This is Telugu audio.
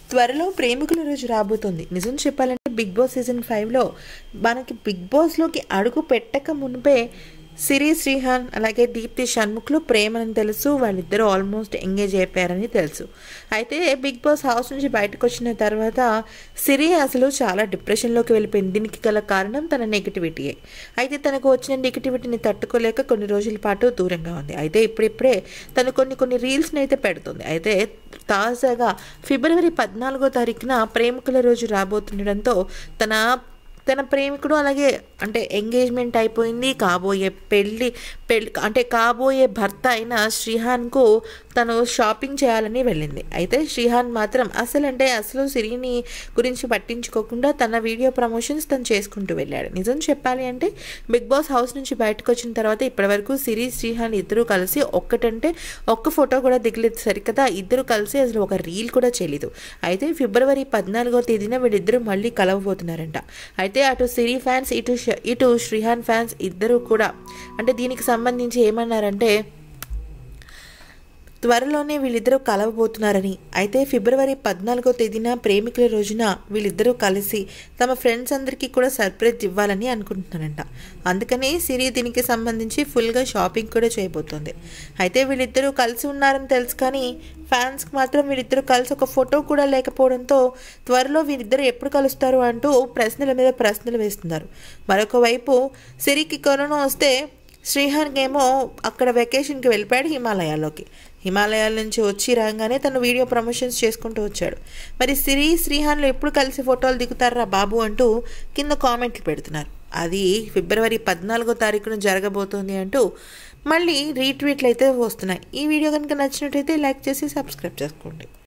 త్వరలో ప్రేమికుల రోజు రాబోతుంది నిజం చెప్పాలంటే బిగ్ బాస్ సీజన్ ఫైవ్లో మనకి బిగ్ బాస్లోకి అడుగు పెట్టక మునిపే సిరి శ్రీహాన్ అలాగే దీప్తి షణ్ముఖ్లో ప్రేమని తెలుసు వాళ్ళిద్దరూ ఆల్మోస్ట్ ఎంగేజ్ అయిపోయారని తెలుసు అయితే బిగ్ బాస్ హౌస్ నుంచి బయటకు వచ్చిన తర్వాత సిరి అసలు చాలా డిప్రెషన్లోకి వెళ్ళిపోయింది దీనికి గల కారణం తన నెగిటివిటీయే అయితే తనకు వచ్చిన నెగిటివిటీని తట్టుకోలేక కొన్ని రోజుల పాటు దూరంగా ఉంది అయితే ఇప్పుడిప్పుడే తను కొన్ని కొన్ని రీల్స్ని అయితే పెడుతుంది అయితే తాజాగా ఫిబ్రవరి పద్నాలుగో తారీఖున ప్రేమికుల రోజు రాబోతుండడంతో తన తన ప్రేమికుడు అలాగే అంటే ఎంగేజ్మెంట్ అయిపోయింది కాబోయే పెళ్ళి పెళ్ళి అంటే కాబోయే భర్త అయిన శ్రీహాన్కు తను షాపింగ్ చేయాలని వెళ్ళింది అయితే శ్రీహాన్ మాత్రం అసలు అంటే అసలు సిరిని గురించి పట్టించుకోకుండా తన వీడియో ప్రమోషన్స్ తను చేసుకుంటూ వెళ్ళాడు నిజం చెప్పాలి అంటే బిగ్ బాస్ హౌస్ నుంచి బయటకు వచ్చిన తర్వాత ఇప్పటివరకు సిరి శ్రీహాన్ ఇద్దరు కలిసి ఒక్కటంటే ఒక్క ఫోటో కూడా దిగలేదు సరికదా ఇద్దరు కలిసి అసలు ఒక రీల్ కూడా చేయలేదు అయితే ఫిబ్రవరి పద్నాలుగో తేదీన వీళ్ళిద్దరూ మళ్ళీ కలవబోతున్నారంట అయితే అటు సిరి ఫ్యాన్స్ ఇటు ష- ఇటు శ్రీహాన్ ఫ్యాన్స్ ఇద్దరు కూడా అంటే దీనికి సంబంధించి ఏమన్నారంటే త్వరలోనే వీళ్ళిద్దరూ కలవబోతున్నారని అయితే ఫిబ్రవరి పద్నాలుగో తేదీన ప్రేమికుల రోజున వీళ్ళిద్దరూ కలిసి తమ ఫ్రెండ్స్ అందరికీ కూడా సర్ప్రైజ్ ఇవ్వాలని అనుకుంటున్నారంట అందుకని సిరి దీనికి సంబంధించి ఫుల్గా షాపింగ్ కూడా చేయబోతోంది అయితే వీళ్ళిద్దరూ కలిసి ఉన్నారని తెలుసు కానీ ఫ్యాన్స్కి మాత్రం వీళ్ళిద్దరూ కలిసి ఒక ఫోటో కూడా లేకపోవడంతో త్వరలో వీరిద్దరు ఎప్పుడు కలుస్తారు అంటూ ప్రశ్నల మీద ప్రశ్నలు వేస్తున్నారు మరొక వైపు సిరికి కరోనా వస్తే శ్రీహాన్కి ఏమో అక్కడ వెకేషన్కి వెళ్ళిపోయాడు హిమాలయాల్లోకి హిమాలయాల నుంచి వచ్చి రాగానే తను వీడియో ప్రమోషన్స్ చేసుకుంటూ వచ్చాడు మరి సిరి శ్రీహాన్లు ఎప్పుడు కలిసి ఫోటోలు దిగుతారా బాబు అంటూ కింద కామెంట్లు పెడుతున్నారు అది ఫిబ్రవరి పద్నాలుగో తారీఖున జరగబోతోంది అంటూ మళ్ళీ రీట్వీట్లు అయితే వస్తున్నాయి ఈ వీడియో కనుక నచ్చినట్టయితే లైక్ చేసి సబ్స్క్రైబ్ చేసుకోండి